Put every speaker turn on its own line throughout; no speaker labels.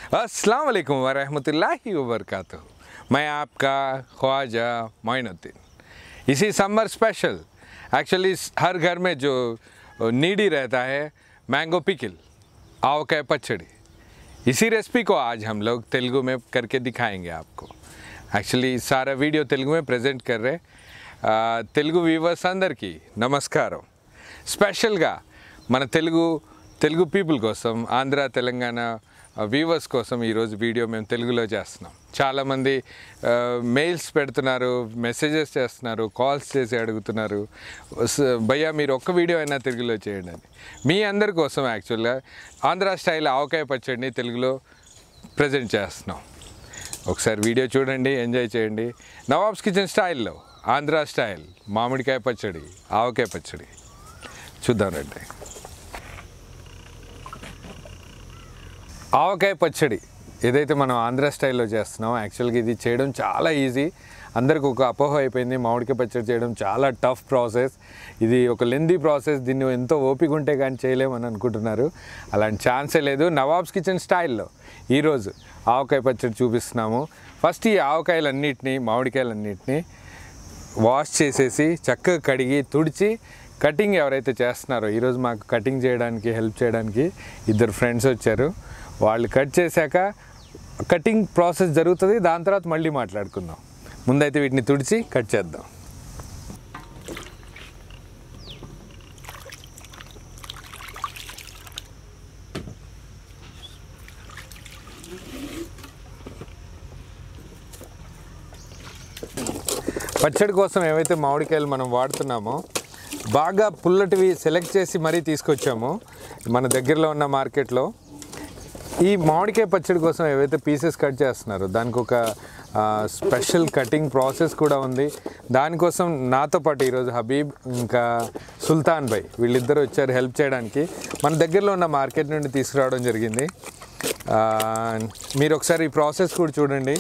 अस्सलाम वालेकुम वरहमतुल्लाहि वबरकातुहू मैं आपका ख्वाजा मोइनुद्दीन इसी समर स्पेशल एक्चुअली हर घर में जो नीडी रहता है मैंगो पिकिल आव के पचड़ी इसी रेसिपी को आज हम लोग तेलुगु में करके दिखाएंगे आपको యాక్చువల్లీ సారా వీడియో తెలుగు में ప్రెజెంట్ कर रहे ఆ, తెలుగు వ్యూవర్స్ అందరికీ నమస్కారం స్పెషల్గా మన తెలుగు తెలుగు పీపుల్ కోసం ఆంధ్ర తెలంగాణ వ్యూవర్స్ కోసం ఈరోజు వీడియో మేము తెలుగులో చేస్తున్నాం చాలామంది మెయిల్స్ పెడుతున్నారు మెసేజెస్ చేస్తున్నారు కాల్స్ చేసి అడుగుతున్నారు "స- భయ్యా మీరు ఒక్క వీడియో అయినా తెలుగులో చేయండి అని మీ అందరి కోసం యాక్చువల్గా ఆంధ్ర స్టైల్ ఆవకాయ పచ్చడిని తెలుగులో ప్రజెంట్ చేస్తున్నాం ఒకసారి వీడియో చూడండి ఎంజాయ్ చేయండి నవాబ్స్ కిచెన్ స్టైల్లో ఆంధ్ర స్టైల్ మామిడికాయ పచ్చడి ఆవకాయ పచ్చడి చూద్దాం రండి ఆవకాయ పచ్చడి ఏదైతే మనం ఆంధ్ర స్టైల్లో చేస్తున్నామో యాక్చువల్గా ఇది చేయడం చాలా ఈజీ అందరికి ఒక అపోహ అయిపోయింది మామిడికాయ పచ్చడి చేయడం చాలా టఫ్ ప్రాసెస్ ఇది ఒక లెందీ ప్రాసెస్ దీన్ని ఎంతో ఓపిక ఉంటే కానీ చేయలేమని అనుకుంటున్నారు అలాంటి ఛాన్సే లేదు నవాబ్స్ కిచెన్ స్టైల్లో ఈరోజు ఆవకాయ పచ్చడి చూపిస్తున్నాము ఫస్ట్ ఈ ఆవకాయలన్నిటినీ మామిడికాయలన్నిటినీ వాష్ చేసేసి చక్కగా కడిగి తుడిచి కటింగ్ ఎవరైతే చేస్తున్నారో ఈరోజు మాకు కటింగ్ చేయడానికి హెల్ప్ చేయడానికి ఇద్దరు ఫ్రెండ్స్ వచ్చారు వాళ్ళు కట్ చేశాక కటింగ్ ప్రాసెస్ జరుగుతుంది దాని తర్వాత మళ్ళీ మాట్లాడుకుందాం ముందైతే వీటిని తుడిచి కట్ చేద్దాం పచ్చడి కోసం ఏవైతే మామిడికాయలు మనం వాడుతున్నామో బాగా పుల్లటివి సెలెక్ట్ చేసి మరీ తీసుకొచ్చాము మన దగ్గరలో ఉన్న మార్కెట్లో ఈ మామిడికాయ పచ్చడి కోసం ఏవైతే పీసెస్ కట్ చేస్తున్నారో దానికి ఒక ఆ, స్పెషల్ కటింగ్ ప్రాసెస్ కూడా ఉంది దానికోసం నాతో పాటు ఈరోజు హబీబ్ ఇంకా సుల్తాన్ భాయ్ వీళ్ళిద్దరు వచ్చారు హెల్ప్ చేయడానికి మన దగ్గరలో ఉన్న మార్కెట్ నుండి తీసుకురావడం జరిగింది ఆ, మీరు ఒకసారి ఈ ప్రాసెస్ కూడా చూడండి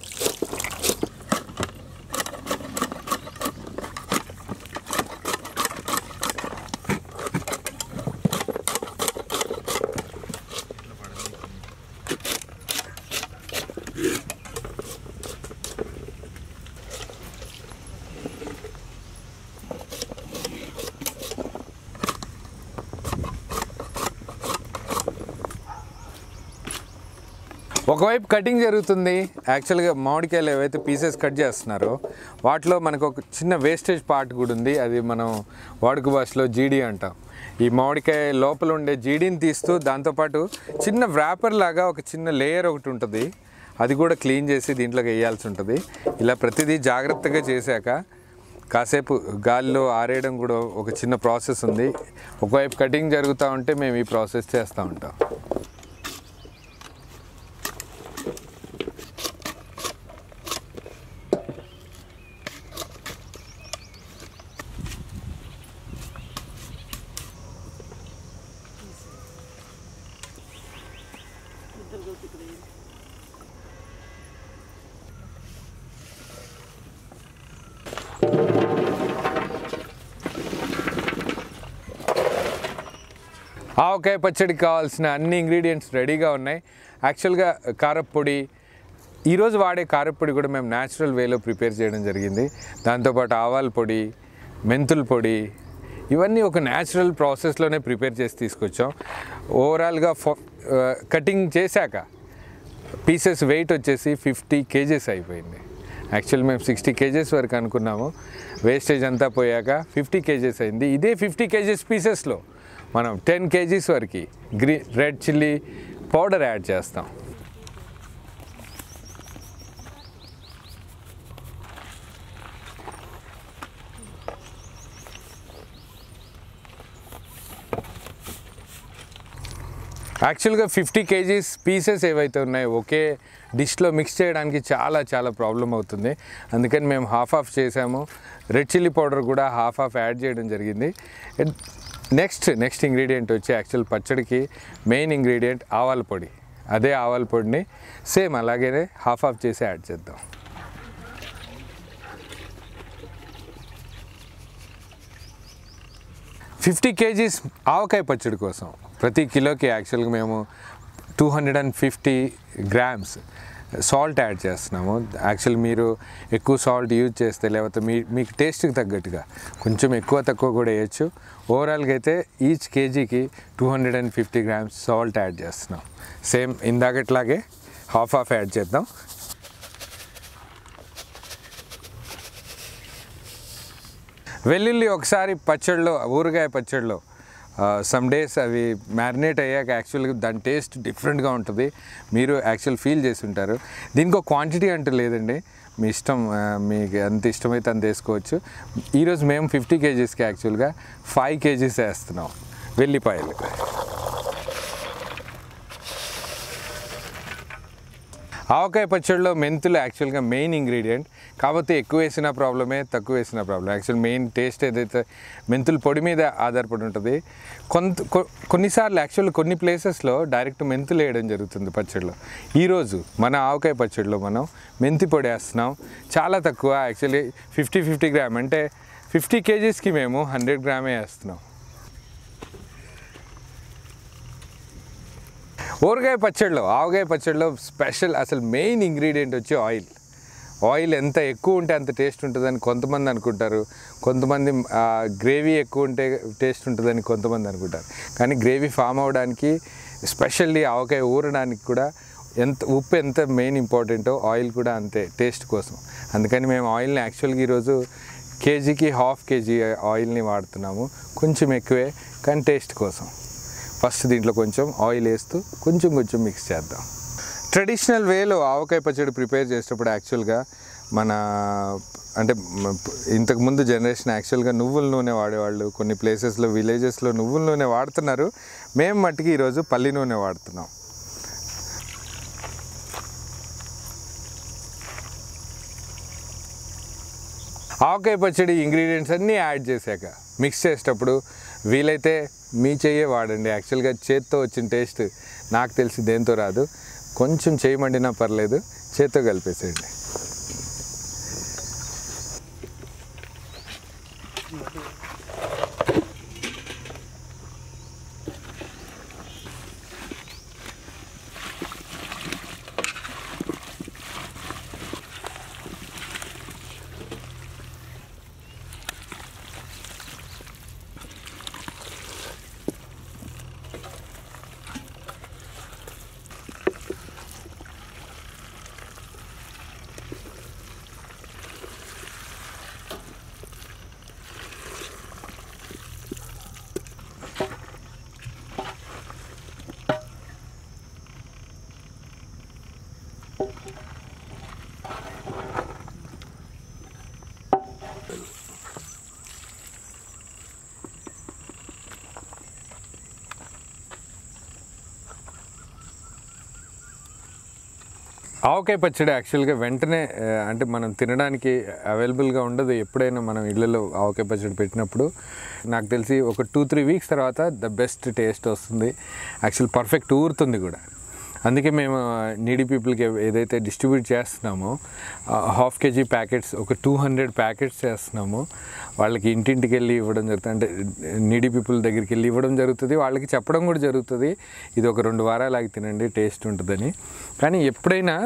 ఒకవైపు కటింగ్ జరుగుతుంది యాక్చువల్గా మామిడికాయలు ఏవైతే పీసెస్ కట్ చేస్తున్నారో వాటిలో మనకు ఒక చిన్న వేస్టేజ్ పార్ట్ కూడా ఉంది అది మనం వాడుక భాషలో జీడీ అంటాం ఈ మామిడికాయ లోపల ఉండే జీడీని తీస్తూ దాంతోపాటు చిన్న వ్రాపర్ లాగా ఒక చిన్న లేయర్ ఒకటి ఉంటుంది అది కూడా క్లీన్ చేసి దీంట్లోకి వేయాల్సి ఉంటుంది ఇలా ప్రతిదీ జాగ్రత్తగా చేశాక కాసేపు గాలిలో ఆరేయడం కూడా ఒక చిన్న ప్రాసెస్ ఉంది ఒకవైపు కటింగ్ జరుగుతూ ఉంటే మేము ఈ ప్రాసెస్ చేస్తూ ఉంటాం ఆవకాయ పచ్చడికి కావాల్సిన అన్ని ఇంగ్రీడియంట్స్ రెడీగా ఉన్నాయి యాక్చువల్గా కారప్పొడి ఈరోజు వాడే కారప్పొడి కూడా మేము న్యాచురల్ వేలో ప్రిపేర్ చేయడం జరిగింది దాంతోపాటు ఆవాల పొడి మెంతుల పొడి ఇవన్నీ ఒక న్యాచురల్ ప్రాసెస్లోనే ప్రిపేర్ చేసి తీసుకొచ్చాం ఓవరాల్గా ఫో కటింగ్ చేశాక పీసెస్ వెయిట్ వచ్చేసి ఫిఫ్టీ కేజెస్ అయిపోయింది యాక్చువల్ మేము సిక్స్టీ కేజెస్ వరకు అనుకున్నాము వేస్టేజ్ అంతా పోయాక ఫిఫ్టీ కేజెస్ అయింది ఇదే ఫిఫ్టీ కేజెస్ పీసెస్లో మనం టెన్ కేజీస్ వరకు green red chilli powder add చేస్తాం యాక్చువల్గా ఫిఫ్టీ కేజీస్ పీసెస్ ఏవైతే ఉన్నాయో ఒకే డిష్లో మిక్స్ చేయడానికి చాలా చాలా ప్రాబ్లం అవుతుంది అందుకని మేము హాఫ్ ఆఫ్ చేసాము రెడ్ చిల్లీ పౌడర్ కూడా హాఫ్ ఆఫ్ యాడ్ చేయడం జరిగింది నెక్స్ట్ నెక్స్ట్ ఇంగ్రీడియంట్ వచ్చి యాక్చువల్ పచ్చడికి మెయిన్ ఇంగ్రీడియంట్ ఆవాల పొడి అదే ఆవాల పొడిని సేమ్ అలాగే హాఫ్ ఆఫ్ చేసి యాడ్ చేద్దాం ఫిఫ్టీ కేజీస్ ఆవకాయ పచ్చడి కోసం ప్రతి కిలోకి యాక్చువల్గా మేము two hundred and fifty grams salt add చేస్తున్నాము యాక్చువల్ మీరు ఎక్కువ సాల్ట్ యూజ్ చేస్తే లేకపోతే మీ మీకు టేస్ట్కి తగ్గట్టుగా కొంచెం ఎక్కువ తక్కువ కూడా వేయచ్చు ఓవరాల్గా అయితే ఈచ్ కేజీకి two hundred and fifty grams salt add చేస్తున్నాం సేమ్ ఇందాకట్లాగే హాఫ్ హాఫ్ యాడ్ చేద్దాం వెల్లుల్లి ఒకసారి పచ్చడిలో ఊరగాయ పచ్చడిలో సమ్ డేస్ అవి మ్యారినేట్ అయ్యాక యాక్చువల్గా దాని టేస్ట్ డిఫరెంట్గా ఉంటుంది మీరు యాక్చువల్ ఫీల్ చేసి ఉంటారు దీనికి ఒక క్వాంటిటీ అంటూ లేదండి మీ ఇష్టం ఆ, మీకు ఎంత ఇష్టమైతే అంత వేసుకోవచ్చు ఈరోజు మేము ఫిఫ్టీ కేజీస్కి యాక్చువల్గా ఫైవ్ కేజీస్ వేస్తున్నాం వెల్లిపాయలు ఆవకాయ పచ్చడిలో మెంతులు యాక్చువల్గా మెయిన్ ఇంగ్రీడియంట్ కాకపోతే ఎక్కువ వేసిన ప్రాబ్లమే తక్కువ వేసిన ప్రాబ్లం యాక్చువల్ మెయిన్ టేస్ట్ ఏదైతే మెంతుల పొడి మీద ఆధారపడి ఉంటుంది కొంత కొ- కొన్నిసార్లు యాక్చువల్ కొన్ని ప్లేసెస్లో డైరెక్ట్ మెంతులు వేయడం జరుగుతుంది పచ్చడిలో ఈరోజు మన ఆవకాయ పచ్చడిలో మనం మెంతి పొడి వేస్తున్నాం చాలా తక్కువ యాక్చువల్లీ ఫిఫ్టీ ఫిఫ్టీ గ్రామ్ అంటే ఫిఫ్టీ కేజీస్కి మేము హండ్రెడ్ గ్రామే వేస్తున్నాం ఊరగాయ పచ్చడిలో ఆవకాయ పచ్చడిలో స్పెషల్ అసలు మెయిన్ ఇంగ్రీడియంట్ వచ్చి ఆయిల్ ఆయిల్ ఎంత ఎక్కువ ఉంటే అంత టేస్ట్ ఉంటుందని కొంతమంది అనుకుంటారు కొంతమంది గ్రేవీ ఎక్కువ ఉంటే టేస్ట్ ఉంటుందని కొంతమంది అనుకుంటారు కానీ గ్రేవీ ఫామ్ అవ్వడానికి స్పెషల్లీ ఆవకాయ ఊరడానికి కూడా ఎంత ఉప్పు ఎంత మెయిన్ ఇంపార్టెంటో ఆయిల్ కూడా అంతే టేస్ట్ కోసం అందుకని మేము ఆయిల్ని యాక్చువల్గా ఈరోజు కేజీకి హాఫ్ కేజీ ఆయిల్ని వాడుతున్నాము కొంచెం ఎక్కువే కానీ టేస్ట్ కోసం ఫస్ట్ దీంట్లో కొంచెం ఆయిల్ వేస్తూ కొంచెం కొంచెం మిక్స్ చేద్దాం ట్రెడిషనల్ వేలో ఆవకాయ పచ్చడి ప్రిపేర్ చేసేటప్పుడు యాక్చువల్గా మన అంటే మ- ఇంతకుముందు జనరేషన్ యాక్చువల్గా నువ్వుల నూనె వాడేవాళ్ళు కొన్ని ప్లేసెస్లో విలేజెస్లో నువ్వుల నూనె వాడుతున్నారు మేము మట్టుకి ఈరోజు పల్లి నూనె వాడుతున్నాం ఆవకాయ పచ్చడి ఇంగ్రీడియంట్స్ అన్నీ యాడ్ చేశాక మిక్స్ చేసేటప్పుడు వీలైతే మీ చెయ్యే వాడండి యాక్చువల్గా చేత్తో వచ్చిన టేస్ట్ నాకు తెలిసి దేంతో రాదు కొంచెం చేయి మండినా పర్లేదు చేత్తో కలిపేసేయండి ఆవకాయ పచ్చడి యాక్చువల్గా వెంటనే ఆ, అంటే మనం తినడానికి అవైలబుల్గా ఉండదు ఎప్పుడైనా మనం ఇళ్ళలో ఆవకాయ పచ్చడి పెట్టినప్పుడు నాకు తెలిసి ఒక టూ త్రీ వీక్స్ తర్వాత ద బెస్ట్ టేస్ట్ వస్తుంది యాక్చువల్ పర్ఫెక్ట్ ఊరుతుంది కూడా అందుకే మేము నీడీ పీపుల్కి ఏదైతే డిస్ట్రిబ్యూట్ చేస్తున్నామో హాఫ్ కేజీ ప్యాకెట్స్ ఒక టూ హండ్రెడ్ ప్యాకెట్స్ చేస్తున్నాము వాళ్ళకి ఇంటింటికి వెళ్ళి ఇవ్వడం జరుగుతుంది అంటే నీడీ పీపుల్ దగ్గరికి వెళ్ళి ఇవ్వడం జరుగుతుంది వాళ్ళకి చెప్పడం కూడా జరుగుతుంది ఇది ఒక రెండు వారాలు ఆగి తినండి టేస్ట్ ఉంటుందని కానీ ఎప్పుడైనా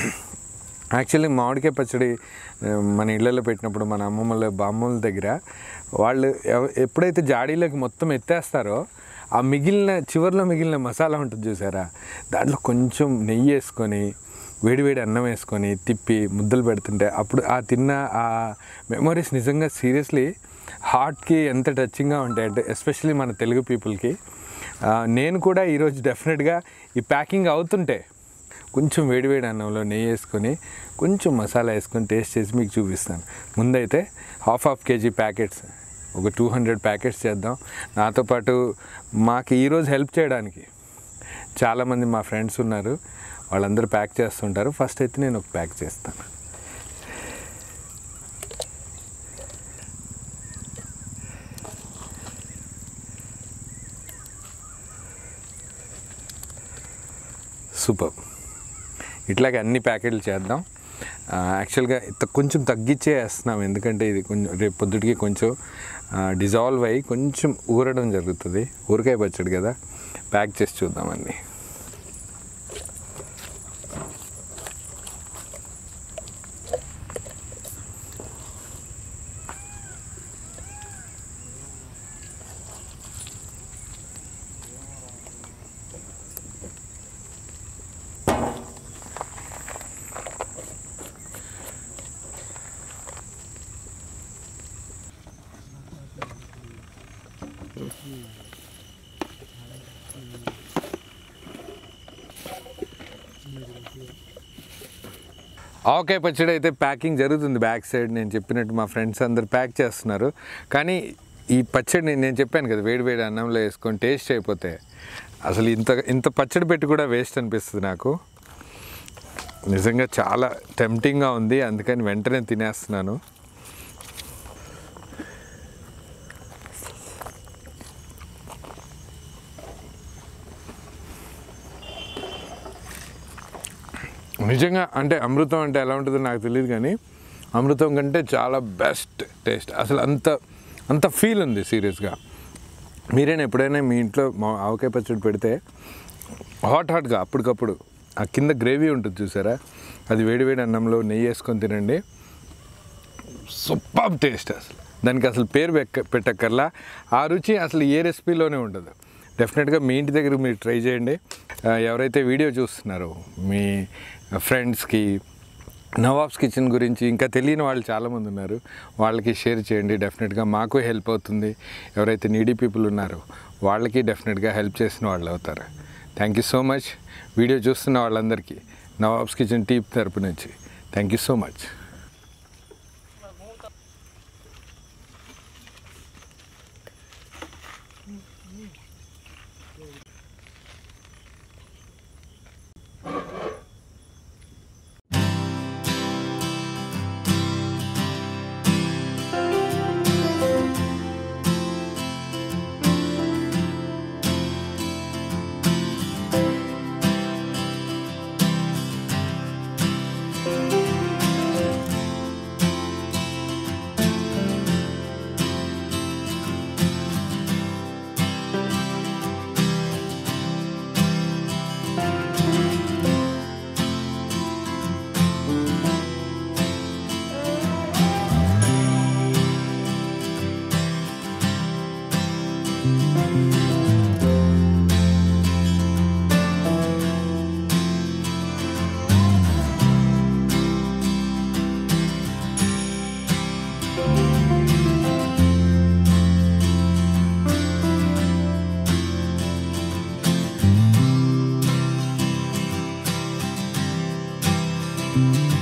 యాక్చువల్లీ మామిడికాయ పచ్చడి ఆ, మన ఇళ్ళల్లో పెట్టినప్పుడు మన అమ్మమ్మల బామ్మల దగ్గర వాళ్ళు ఎవ- ఎప్పుడైతే జాడీలోకి మొత్తం ఎత్తేస్తారో ఆ మిగిలిన చివరిలో మిగిలిన మసాలా ఉంటుంది చూసారా దాంట్లో కొంచెం నెయ్యి వేసుకొని వేడివేడి అన్నం వేసుకొని తిప్పి ముద్దలు పెడుతుంటే అప్పుడు ఆ తిన్న ఆ మెమరీస్ నిజంగా సీరియస్లీ హార్ట్కి ఎంత టచింగ్గా ఉంటాయి అంటే ఎస్పెషలీ మన తెలుగు పీపుల్కి ఆ, నేను కూడా ఈరోజు డెఫినెట్గా ఈ ప్యాకింగ్ అవుతుంటే కొంచెం వేడివేడి అన్నంలో నెయ్యి వేసుకొని కొంచెం మసాలా వేసుకొని టేస్ట్ చేసి మీకు చూపిస్తాను ముందైతే హాఫ్ హాఫ్ కేజీ ప్యాకెట్స్ ఒక టూ హండ్రెడ్ ప్యాకెట్స్ చేద్దాం నాతో పాటు మాకు ఈరోజు హెల్ప్ చేయడానికి చాలామంది మా ఫ్రెండ్స్ ఉన్నారు వాళ్ళందరూ ప్యాక్ చేస్తుంటారు ఫస్ట్ అయితే నేను ఒక ప్యాక్ చేస్తాను సూపర్ ఇట్లాగే అన్ని ప్యాకెట్లు చేద్దాం ఆ, యాక్చువల్గా ఇంత కొంచెం తగ్గించే వేస్తున్నాం ఎందుకంటే ఇది కొంచెం రేపు పొద్దుటికి కొంచెం ఆ, డిజాల్వ్ అయ్యి కొంచెం ఊరడం జరుగుతుంది ఊరకాయ పచ్చడి కదా ప్యాక్ చేసి చూద్దాం అన్నీ ఆవకాయ పచ్చడి అయితే ప్యాకింగ్ జరుగుతుంది బ్యాక్ సైడ్ నేను చెప్పినట్టు మా ఫ్రెండ్స్ అందరు ప్యాక్ చేస్తున్నారు కానీ ఈ పచ్చడి నేను చెప్పాను కదా వేడి వేడి అన్నంలో వేసుకొని టేస్ట్ అయిపోతే అసలు ఇంత ఇంత పచ్చడి పెట్టి కూడా వేస్ట్ అనిపిస్తుంది నాకు నిజంగా చాలా టెంప్టింగ్గా ఉంది అందుకని వెంటనే తినేస్తున్నాను నిజంగా అంటే అమృతం అంటే ఎలా ఉంటుందో నాకు తెలియదు కానీ అమృతం కంటే చాలా బెస్ట్ టేస్ట్ అసలు అంత అంత ఫీల్ ఉంది సీరియస్గా మీరైనా ఎప్పుడైనా మీ ఇంట్లో మా ఆవకాయ పచ్చడి పెడితే హాట్ హాట్గా అప్పటికప్పుడు ఆ కింద గ్రేవీ ఉంటుంది చూసారా అది వేడివేడి అన్నంలో నెయ్యి వేసుకొని తినండి సూపర్ టేస్ట్ అసలు దానికి అసలు పేరు పెట్ట పెట్టక్కర్లా ఆ రుచి అసలు ఏ రెసిపీలోనే ఉండదు డెఫినెట్గా మీ ఇంటి దగ్గర మీరు ట్రై చేయండి ఆ, ఎవరైతే వీడియో చూస్తున్నారో మీ ఫ్రెండ్స్కి నవాబ్స్ కిచెన్ గురించి ఇంకా తెలియని వాళ్ళు చాలామంది ఉన్నారు వాళ్ళకి షేర్ చేయండి డెఫినెట్గా మాకు హెల్ప్ అవుతుంది ఎవరైతే నీడీ పీపుల్ ఉన్నారో వాళ్ళకి డెఫినెట్గా హెల్ప్ చేసిన వాళ్ళు అవుతారు thank you so much video చూస్తున్న వాళ్ళందరికీ నవాబ్స్ కిచెన్ టీప్ తరపు నుంచి thank you so much
thank you